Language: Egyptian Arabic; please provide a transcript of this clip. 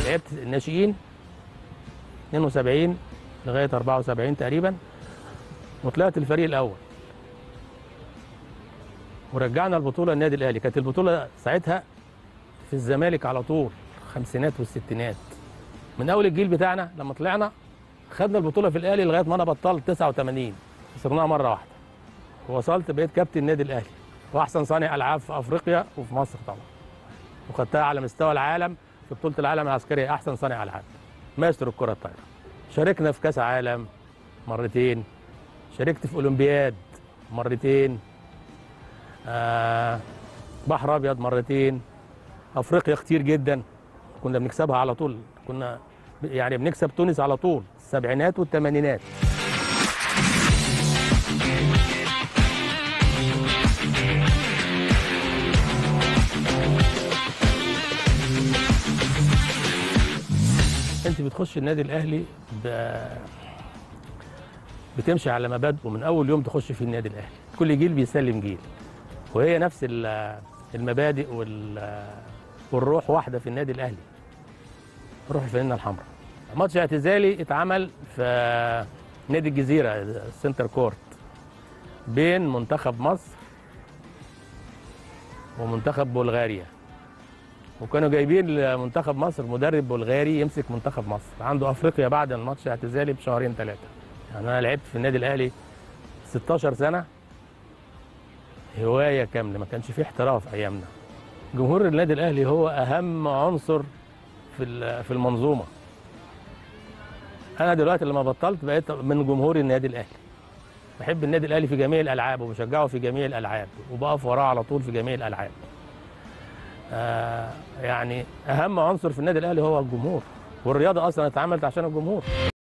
لعبت الناشئين 72 لغايه 74 تقريبا وطلعت الفريق الاول ورجعنا البطوله النادي الاهلي كانت البطوله ساعتها في الزمالك على طول الخمسينات والستينات من اول الجيل بتاعنا لما طلعنا خدنا البطوله في الاهلي لغايه ما انا بطلت 89 خسرناها مره واحده ووصلت بقيت كابتن النادي الاهلي واحسن صانع العاب في افريقيا وفي مصر طبعا وخدتها على مستوى العالم في بطوله العالم العسكريه احسن صانع العاب ماستر الكره الطايره شاركنا في كاس عالم مرتين شاركت في اولمبياد مرتين آه بحر ابيض مرتين افريقيا كتير جدا كنا بنكسبها على طول كنا ب- يعني بنكسب تونس على طول السبعينات والثمانينات انت بتخش النادي الاهلي ب... بتمشي على مبادئه من اول يوم تخش في النادي الاهلي كل جيل بيسلم جيل وهي نفس ال- المبادئ وال... والروح واحده في النادي الاهلي روح الفانلة الحمراء ماتش اعتزالي اتعمل في نادي الجزيره السنتر كورت بين منتخب مصر ومنتخب بلغاريا وكانوا جايبين لمنتخب مصر مدرب بلغاري يمسك منتخب مصر عنده افريقيا بعد الماتش اعتزالي بشهرين ثلاثه يعني انا لعبت في النادي الاهلي 16 سنه هوايه كامله ما كانش فيه احتراف ايامنا جمهور النادي الاهلي هو اهم عنصر في ال- في المنظومه انا دلوقتي لما بطلت بقيت من جمهور النادي الاهلي بحب النادي الاهلي في جميع الالعاب وبشجعه في جميع الالعاب وبقف وراه على طول في جميع الالعاب آه يعني اهم عنصر في النادي الاهلي هو الجمهور والرياضه اصلا اتعملت عشان الجمهور